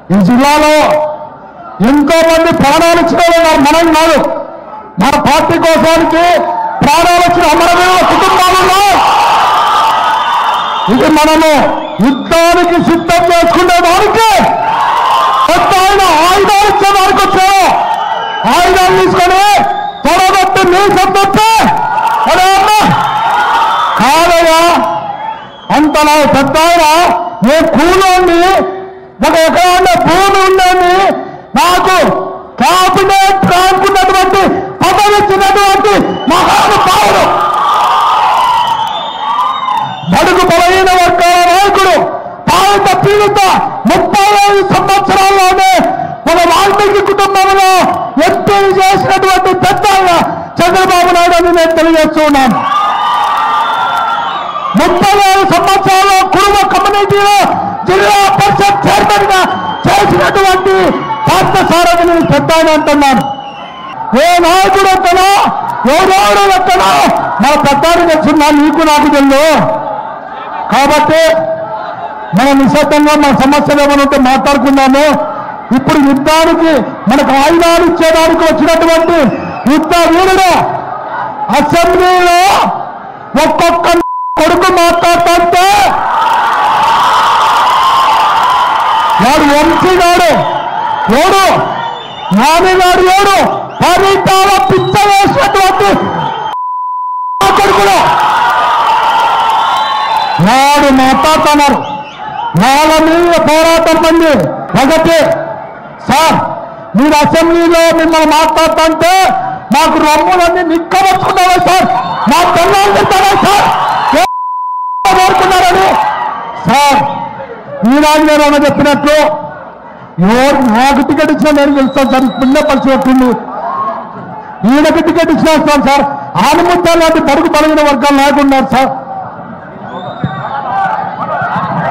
ఈ జిల్లాలో ఎంతో మంది ప్రాణాలు ఇచ్చిన వాళ్ళు ఉన్నారు. మనం కాదు మన పార్టీ కోసానికి ప్రాణాలు వచ్చిన అమరవీరుల కుటుంబాలు ఉన్నాయి ఇది మనము యుద్ధానికి సిద్ధం చేసుకునే వారికి కొత్త ఆయన ఆయుధాలు ఇచ్చే వారికి వచ్చారు ఆయుధాలు తీసుకొని తొడగొట్టి నీ సొంతే అరే అమ్మా కాదయ్యా అంతలా పెద్ద ఆయన ఏ కూలోండి ఒక ఎకరాన్న భూమి ఉండండి నాకు క్యాబినెట్ ర్యాంక్ ఉన్నటువంటి పదవి ఇచ్చినటువంటి మహానుభావుడు బడుగు బలహీన వర్గాల నాయకుడు పాలిత పీడిత ముప్పై ఐదు సంవత్సరాల్లోనే మన వాల్మీకి కుటుంబంలో ఎంపీలు చేసినటువంటి పెద్ద ఆయన చంద్రబాబు నాయుడు అని నేను తెలియజేస్తున్నాను ముప్పై ఐదు సంవత్సరాల్లో కుటుంబ కమ్యూనిటీలో జిల్లా పరిషత్ చైర్మన్ గా చేసినటువంటి పార్థసారథిని పెద్ద ఆయన అంటున్నాను ఏ నాయకుడు ఎక్కడో ఎవరెవడు ఎక్కడో మన పెద్దానికి వచ్చిందా నీకు నాకు తెలియదు కాబట్టి మనం నిశ్శబ్దంగా మన సమస్యలు ఏమైనా ఉంటే మాట్లాడుకుందాము ఇప్పుడు యుద్ధానికి మనకు ఆయుధాలు ఇచ్చేదానికి వచ్చినటువంటి యుద్ధ వీరుడు అసెంబ్లీలో ఒక్కొక్క కొడుకు మాట్లాడుతుంటే వాడు వంశీ గాడు ఎవడు నాన్నగాడు ఎవడు పరిటాల పిచ్చ వేసినటువంటి ఆ కొడుకులు వాడు మాట్లాడుతున్నారు వాళ్ళ మీద పోరాటం మంది ఒకటి సార్ మీరు అసెంబ్లీలో మిమ్మల్ని మాట్లాడుతుంటే మాకు రమ్ములన్నీ నిక్కవచ్చుకున్నావా సార్ మా పిల్లలు తింటారా సార్ కోరుకున్నారని సార్ ఈనాడు గారు అన్న చెప్పినట్లు ఎవరు నాకు టికెట్ ఇచ్చినా నేను గెలుస్తాను సార్ పిల్ల పరిచి పెట్టింది ఈయనకి టికెట్ ఇచ్చినా వస్తాను సార్ ఆనుముత్యాలు లాంటి బడుగు బలగిన వర్గాలు నాయకున్నారు సార్